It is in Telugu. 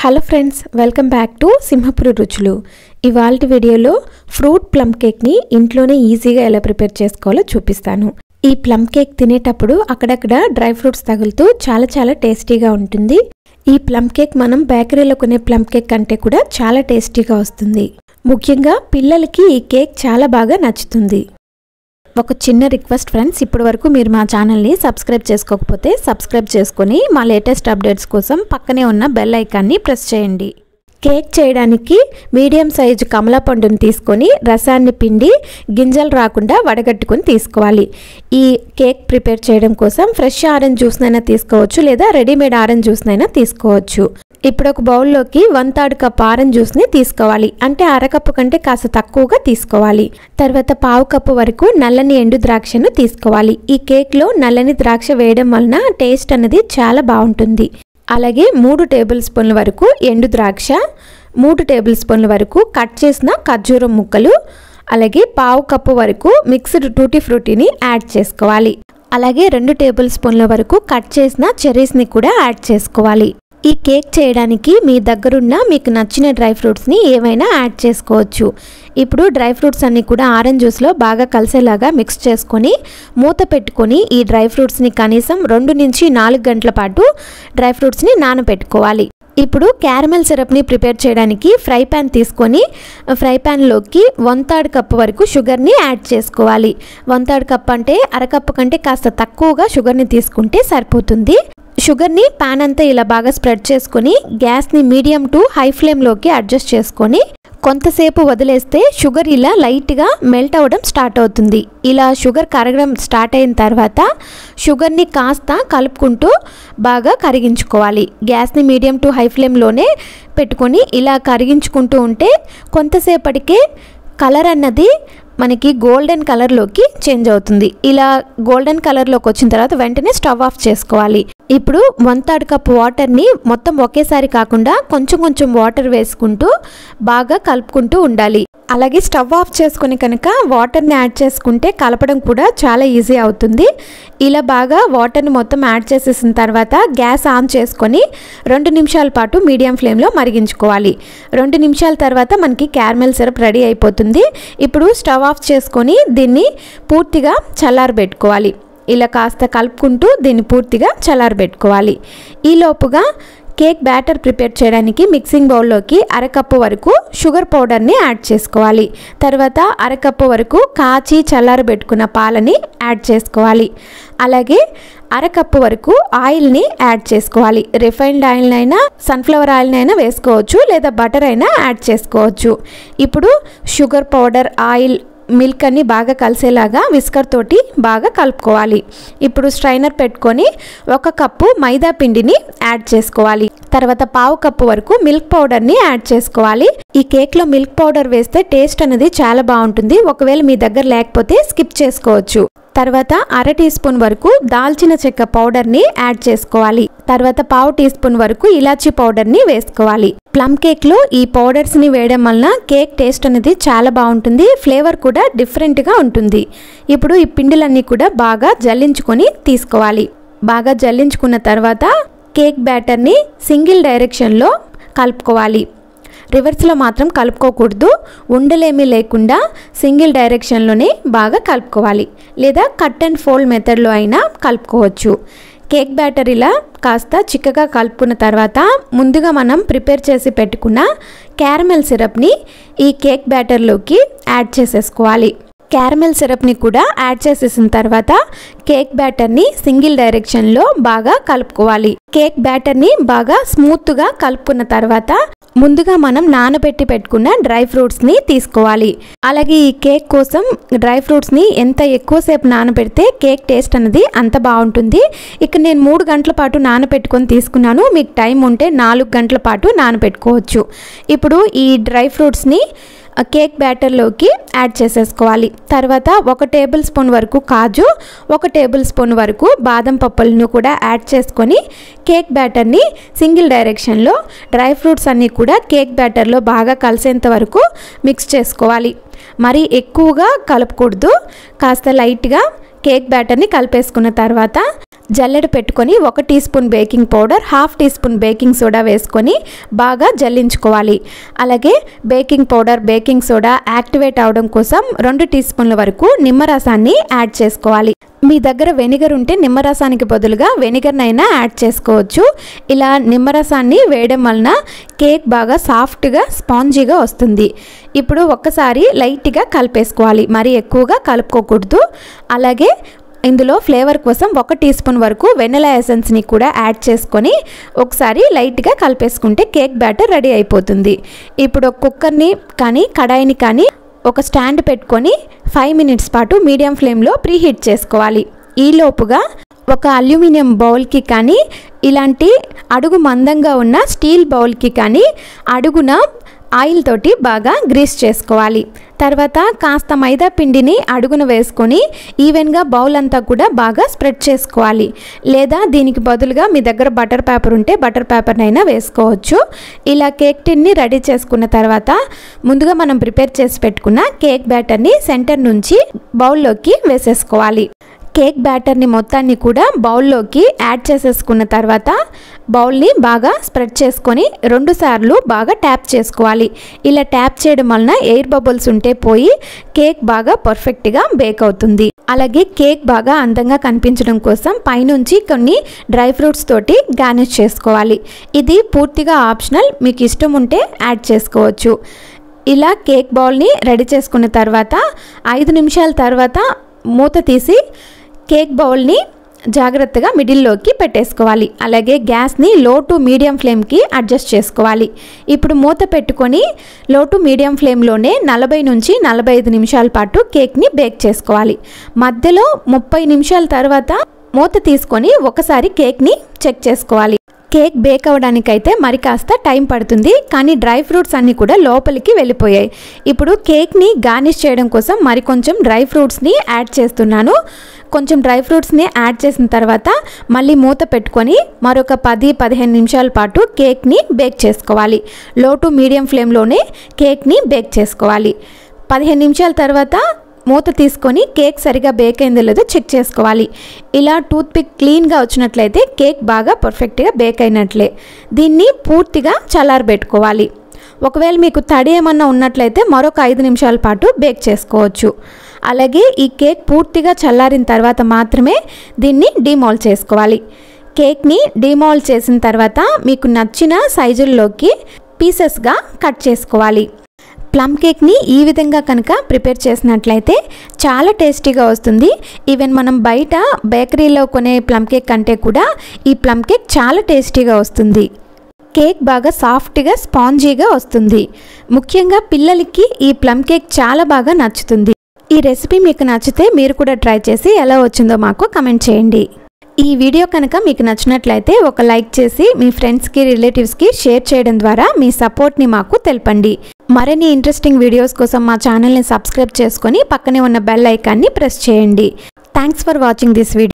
hello friends welcome back to Simhapuri రుచులు ఇవాళ వీడియోలో ఫ్రూట్ ప్లమ్ కేక్ని ఇంట్లోనే ఈజీగా ఎలా ప్రిపేర్ చేసుకోవాలో చూపిస్తాను ఈ ప్లమ్ కేక్ తినేటప్పుడు అక్కడక్కడ డ్రై ఫ్రూట్స్ తగులుతూ చాలా చాలా టేస్టీగా ఉంటుంది ఈ ప్లమ్ కేక్ మనం బేకరీలో కొనే ప్లమ్ కేక్ కంటే కూడా చాలా టేస్టీగా వస్తుంది ముఖ్యంగా పిల్లలకి ఈ కేక్ చాలా బాగా నచ్చుతుంది ఒక చిన్న రిక్వెస్ట్ ఫ్రెండ్స్ ఇప్పటి వరకు మీరు మా ఛానల్ని సబ్స్క్రైబ్ చేసుకోకపోతే సబ్స్క్రైబ్ చేసుకొని మా లేటెస్ట్ అప్డేట్స్ కోసం పక్కనే ఉన్న బెల్ ఐకాన్ని ప్రెస్ చేయండి కేక్ చేయడానికి మీడియం సైజు కమలా పండుని తీసుకొని రసాన్ని పిండి గింజలు రాకుండా వడగట్టుకొని తీసుకోవాలి ఈ కేక్ ప్రిపేర్ చేయడం కోసం ఫ్రెష్ ఆరెంజ్ జ్యూస్నైనా తీసుకోవచ్చు లేదా రెడీమేడ్ ఆరెంజ్ జ్యూస్నైనా తీసుకోవచ్చు ఇప్పుడు ఒక బౌల్లోకి వన్ థర్డ్ కప్ ఆరెంజ్ జ్యూస్ని తీసుకోవాలి అంటే అరకప్పు కంటే కాస్త తక్కువగా తీసుకోవాలి తర్వాత పావు కప్పు వరకు నల్లని ఎండు ద్రాక్షను తీసుకోవాలి ఈ కేక్లో నల్లని ద్రాక్ష వేయడం వలన టేస్ట్ అనేది చాలా బాగుంటుంది అలాగే మూడు టేబుల్ స్పూన్ల వరకు ఎండు ద్రాక్ష మూడు టేబుల్ స్పూన్ల వరకు కట్ చేసిన ఖర్జూరం ముక్కలు అలాగే పావు కప్పు వరకు మిక్స్డ్ టూటీ ఫ్రూటీని యాడ్ చేసుకోవాలి అలాగే రెండు టేబుల్ స్పూన్ల వరకు కట్ చేసిన చెర్రీస్ని కూడా యాడ్ చేసుకోవాలి ఈ కేక్ చేయడానికి మీ దగ్గరున్న మీకు నచ్చిన డ్రై ఫ్రూట్స్ని ఏవైనా యాడ్ చేసుకోవచ్చు ఇప్పుడు డ్రై ఫ్రూట్స్ అన్నీ కూడా ఆరెంజ్ జ్యూస్లో బాగా కలిసేలాగా మిక్స్ చేసుకొని మూత పెట్టుకొని ఈ డ్రై ఫ్రూట్స్ని కనీసం రెండు నుంచి నాలుగు గంటల పాటు డ్రై ఫ్రూట్స్ని నానబెట్టుకోవాలి ఇప్పుడు క్యారమెల్ సిరప్ని ప్రిపేర్ చేయడానికి ఫ్రై ప్యాన్ తీసుకొని ఫ్రై ప్యాన్లోకి వన్ థర్డ్ కప్ వరకు షుగర్ని యాడ్ చేసుకోవాలి వన్ థర్డ్ కప్ అంటే అరకప్పు కంటే కాస్త తక్కువగా షుగర్ని తీసుకుంటే సరిపోతుంది షుగర్ని ప్యాన్ అంతా ఇలా బాగా స్ప్రెడ్ చేసుకొని గ్యాస్ని మీడియం టు హై ఫ్లేమ్లోకి అడ్జస్ట్ చేసుకొని కొంతసేపు వదిలేస్తే షుగర్ ఇలా లైట్గా మెల్ట్ అవ్వడం స్టార్ట్ అవుతుంది ఇలా షుగర్ కరగడం స్టార్ట్ అయిన తర్వాత షుగర్ని కాస్త కలుపుకుంటూ బాగా కరిగించుకోవాలి గ్యాస్ని మీడియం టు హై ఫ్లేమ్లోనే పెట్టుకొని ఇలా కరిగించుకుంటూ ఉంటే కొంతసేపటికే కలర్ అన్నది మనకి గోల్డెన్ కలర్లోకి చేంజ్ అవుతుంది ఇలా గోల్డెన్ కలర్లోకి వచ్చిన తర్వాత వెంటనే స్టవ్ ఆఫ్ చేసుకోవాలి ఇప్పుడు వన్ థర్డ్ కప్ వాటర్ని మొత్తం ఒకేసారి కాకుండా కొంచెం కొంచెం వాటర్ వేసుకుంటూ బాగా కలుపుకుంటూ ఉండాలి అలాగే స్టవ్ ఆఫ్ చేసుకుని కనుక వాటర్ని యాడ్ చేసుకుంటే కలపడం కూడా చాలా ఈజీ అవుతుంది ఇలా బాగా వాటర్ని మొత్తం యాడ్ చేసేసిన తర్వాత గ్యాస్ ఆన్ చేసుకొని రెండు నిమిషాల పాటు మీడియం ఫ్లేమ్లో మరిగించుకోవాలి రెండు నిమిషాల తర్వాత మనకి క్యారమెల్ సిరప్ రెడీ అయిపోతుంది ఇప్పుడు స్టవ్ ఆఫ్ చేసుకొని దీన్ని పూర్తిగా చల్లారబెట్టుకోవాలి ఇలా కాస్త కలుపుకుంటూ దీన్ని పూర్తిగా చల్లారబెట్టుకోవాలి ఈలోపుగా కేక్ బ్యాటర్ ప్రిపేర్ చేయడానికి మిక్సింగ్ బౌల్లోకి అరకప్పు వరకు షుగర్ పౌడర్ని యాడ్ చేసుకోవాలి తర్వాత అరకప్పు వరకు కాచి చల్లారబెట్టుకున్న పాలని యాడ్ చేసుకోవాలి అలాగే అరకప్పు వరకు ఆయిల్ని యాడ్ చేసుకోవాలి రిఫైన్డ్ ఆయిల్ అయినా సన్ఫ్లవర్ ఆయిల్ని అయినా వేసుకోవచ్చు లేదా బటర్ అయినా యాడ్ చేసుకోవచ్చు ఇప్పుడు షుగర్ పౌడర్ ఆయిల్ మిల్క్ అన్ని బాగా కలిసేలాగా విస్కర్ తోటి బాగా కలుపుకోవాలి ఇప్పుడు స్ట్రైనర్ పెట్టుకొని ఒక కప్పు మైదా పిండిని యాడ్ చేసుకోవాలి తర్వాత పావు కప్పు వరకు మిల్క్ పౌడర్ని యాడ్ చేసుకోవాలి ఈ కేక్లో మిల్క్ పౌడర్ వేస్తే టేస్ట్ అనేది చాలా బాగుంటుంది ఒకవేళ మీ దగ్గర లేకపోతే స్కిప్ చేసుకోవచ్చు తర్వాత అర టీ స్పూన్ వరకు దాల్చిన చెక్క పౌడర్ని యాడ్ చేసుకోవాలి తర్వాత పావు టీ స్పూన్ వరకు ఇలాచీ పౌడర్ని వేసుకోవాలి ప్లమ్ కేక్లో ఈ పౌడర్స్ని వేయడం వలన కేక్ టేస్ట్ అనేది చాలా బాగుంటుంది ఫ్లేవర్ కూడా డిఫరెంట్గా ఉంటుంది ఇప్పుడు ఈ పిండిలన్నీ కూడా బాగా జల్లించుకొని తీసుకోవాలి బాగా జల్లించుకున్న తర్వాత కేక్ బ్యాటర్ని సింగిల్ డైరెక్షన్లో కలుపుకోవాలి రివర్స్లో మాత్రం కలుపుకోకూడదు ఉండలేమీ లేకుండా సింగిల్ డైరెక్షన్లోనే బాగా కలుపుకోవాలి లేదా కట్ అండ్ ఫోల్డ్ మెథడ్లో అయినా కలుపుకోవచ్చు కేక్ బ్యాటర్ ఇలా కాస్త చిక్కగా కలుపుకున్న తర్వాత ముందుగా మనం ప్రిపేర్ చేసి పెట్టుకున్న క్యారమెల్ సిరప్ని ఈ కేక్ బ్యాటర్లోకి యాడ్ చేసేసుకోవాలి క్యారమెల్ సిరప్ని కూడా యాడ్ చేసేసిన తర్వాత కేక్ బ్యాటర్ని సింగిల్ డైరెక్షన్లో బాగా కలుపుకోవాలి కేక్ బ్యాటర్ని బాగా స్మూత్గా కలుపుకున్న తర్వాత ముందుగా మనం నానబెట్టి పెట్టుకున్న డ్రై ఫ్రూట్స్ని తీసుకోవాలి అలాగే ఈ కేక్ కోసం డ్రై ఫ్రూట్స్ని ఎంత ఎక్కువసేపు నానబెడితే కేక్ టేస్ట్ అనేది అంత బాగుంటుంది ఇక్కడ నేను మూడు గంటల పాటు నానబెట్టుకొని తీసుకున్నాను మీకు టైం ఉంటే నాలుగు గంటల పాటు నానబెట్టుకోవచ్చు ఇప్పుడు ఈ డ్రై ఫ్రూట్స్ని కేక్ బ్యాటర్లోకి యాడ్ చేసేసుకోవాలి తర్వాత ఒక టేబుల్ స్పూన్ వరకు కాజు ఒక టేబుల్ స్పూన్ వరకు బాదం పప్పులను కూడా యాడ్ చేసుకొని కేక్ బ్యాటర్ని సింగిల్ డైరెక్షన్లో డ్రై ఫ్రూట్స్ అన్నీ కూడా కేక్ బ్యాటర్లో బాగా కలిసేంత వరకు మిక్స్ చేసుకోవాలి మరి ఎక్కువగా కలపకూడదు కాస్త లైట్గా కేక్ బ్యాటర్ని కలిపేసుకున్న తర్వాత జల్లెడ పెట్టుకొని ఒక teaspoon baking powder half teaspoon baking soda వేసుకొని బాగా జల్లించుకోవాలి అలాగే baking powder baking soda activate అవడం కోసం రెండు టీ స్పూన్ల వరకు నిమ్మరసాన్ని యాడ్ చేసుకోవాలి మీ దగ్గర వెనిగర్ ఉంటే నిమ్మరసానికి బదులుగా వెనిగర్నైనా యాడ్ చేసుకోవచ్చు ఇలా నిమ్మరసాన్ని వేయడం వలన కేక్ బాగా సాఫ్ట్గా స్పాంజీగా వస్తుంది ఇప్పుడు ఒక్కసారి లైట్గా కలిపేసుకోవాలి మరి ఎక్కువగా కలుపుకోకూడదు అలాగే ఇందులో ఫ్లేవర్ కోసం ఒక టీ స్పూన్ వరకు వెనిలా ఎసెన్స్ని కూడా యాడ్ చేసుకొని ఒకసారి లైట్గా కలిపేసుకుంటే కేక్ బ్యాటర్ రెడీ అయిపోతుంది ఇప్పుడు ఒక కుక్కర్ని కానీ కడాయిని కానీ ఒక స్టాండ్ పెట్టుకొని ఫైవ్ మినిట్స్ పాటు మీడియం ఫ్లేమ్లో ప్రీహీట్ చేసుకోవాలి ఈలోపుగా ఒక అల్యూమినియం బౌల్కి కానీ ఇలాంటి అడుగు మందంగా ఉన్న స్టీల్ బౌల్కి కానీ అడుగున ఆయిల్ తోటి బాగా గ్రీస్ చేసుకోవాలి తర్వాత కాస్త మైదా పిండిని అడుగున వేసుకొని ఈవెన్గా బౌల్ అంతా కూడా బాగా స్ప్రెడ్ చేసుకోవాలి లేదా దీనికి బదులుగా మీ దగ్గర బటర్ పేపర్ ఉంటే బటర్ పేపర్నైనా వేసుకోవచ్చు ఇలా కేక్ టిన్ని రెడీ చేసుకున్న తర్వాత ముందుగా మనం ప్రిపేర్ చేసి పెట్టుకున్న కేక్ బ్యాటర్ని సెంటర్ నుంచి బౌల్లోకి వేసేసుకోవాలి కేక్ బ్యాటర్ని మొత్తాన్ని కూడా బౌల్లోకి యాడ్ చేసేసుకున్న తర్వాత బౌల్ని బాగా స్ప్రెడ్ చేసుకొని రెండు సార్లు బాగా ట్యాప్ చేసుకోవాలి ఇలా ట్యాప్ చేయడం వలన ఎయిర్ బబుల్స్ ఉంటే పోయి కేక్ బాగా పర్ఫెక్ట్గా బేక్ అవుతుంది అలాగే కేక్ బాగా అందంగా కనిపించడం కోసం పైనుంచి కొన్ని డ్రై ఫ్రూట్స్ తోటి గార్నిష్ చేసుకోవాలి ఇది పూర్తిగా ఆప్షనల్ మీకు ఇష్టం ఉంటే యాడ్ చేసుకోవచ్చు ఇలా కేక్ బౌల్ని రెడీ చేసుకున్న తర్వాత ఐదు నిమిషాల తర్వాత మూత తీసి కేక్ బౌల్ని జాగ్రత్తగా మిడిల్లోకి పెట్టేసుకోవాలి అలాగే గ్యాస్ని లో టు మీడియం ఫ్లేమ్కి అడ్జస్ట్ చేసుకోవాలి ఇప్పుడు మూత పెట్టుకొని లో టు మీడియం ఫ్లేమ్లోనే నలభై నుంచి నలభై ఐదు నిమిషాల పాటు కేక్ని బేక్ చేసుకోవాలి మధ్యలో ముప్పై నిమిషాల తర్వాత మూత తీసుకొని ఒకసారి కేక్ని చెక్ చేసుకోవాలి కేక్ బేక్ అవ్వడానికైతే మరి కాస్త టైం పడుతుంది కానీ డ్రై ఫ్రూట్స్ అన్నీ కూడా లోపలికి వెళ్ళిపోయాయి ఇప్పుడు కేక్ని గార్నిష్ చేయడం కోసం మరి కొంచెం డ్రై ఫ్రూట్స్ని యాడ్ చేస్తున్నాను కొంచెం డ్రై ఫ్రూట్స్ని యాడ్ చేసిన తర్వాత మళ్ళీ మూత పెట్టుకొని మరొక పది పదిహేను నిమిషాల పాటు కేక్ని బేక్ చేసుకోవాలి లో టు మీడియం ఫ్లేమ్లోనే కేక్ని బేక్ చేసుకోవాలి పదిహేను నిమిషాల తర్వాత మూత తీసుకొని కేక్ సరిగా బేక్ అయిందో లేదో చెక్ చేసుకోవాలి ఇలా టూత్ పిక్ క్లీన్గా వచ్చినట్లయితే కేక్ బాగా పర్ఫెక్ట్గా బేక్ అయినట్లే దీన్ని పూర్తిగా చల్లారబెట్టుకోవాలి ఒకవేళ మీకు తడి ఏమన్నా ఉన్నట్లయితే మరొక ఐదు నిమిషాల పాటు బేక్ చేసుకోవచ్చు అలాగే ఈ కేక్ పూర్తిగా చల్లారిన తర్వాత మాత్రమే దీన్ని డిమాల్ చేసుకోవాలి కేక్ని డిమాల్ చేసిన తర్వాత మీకు నచ్చిన సైజుల్లోకి పీసెస్గా కట్ చేసుకోవాలి ప్లమ్ కేక్ని ఈ విధంగా కనుక ప్రిపేర్ చేసినట్లయితే చాలా టేస్టీగా వస్తుంది ఈవెన్ మనం బయట బేకరీలో కొనే ప్లమ్ కేక్ కంటే కూడా ఈ ప్లమ్ కేక్ చాలా టేస్టీగా వస్తుంది కేక్ బాగా సాఫ్ట్గా స్పాంజీగా వస్తుంది ముఖ్యంగా పిల్లలకి ఈ ప్లమ్ కేక్ చాలా బాగా నచ్చుతుంది ఈ రెసిపీ మీకు నచ్చితే మీరు కూడా ట్రై చేసి ఎలా వచ్చిందో మాకు కమెంట్ చేయండి ఈ వీడియో కనుక మీకు నచ్చినట్లయితే ఒక లైక్ చేసి మీ ఫ్రెండ్స్కి రిలేటివ్స్కి షేర్ చేయడం ద్వారా మీ సపోర్ట్ని మాకు తెలపండి మరిన్ని ఇంట్రెస్టింగ్ వీడియోస్ కోసం మా ఛానల్ని సబ్స్క్రైబ్ చేసుకొని పక్కనే ఉన్న బెల్ ఐకాన్ని ప్రెస్ చేయండి thanks for watching this video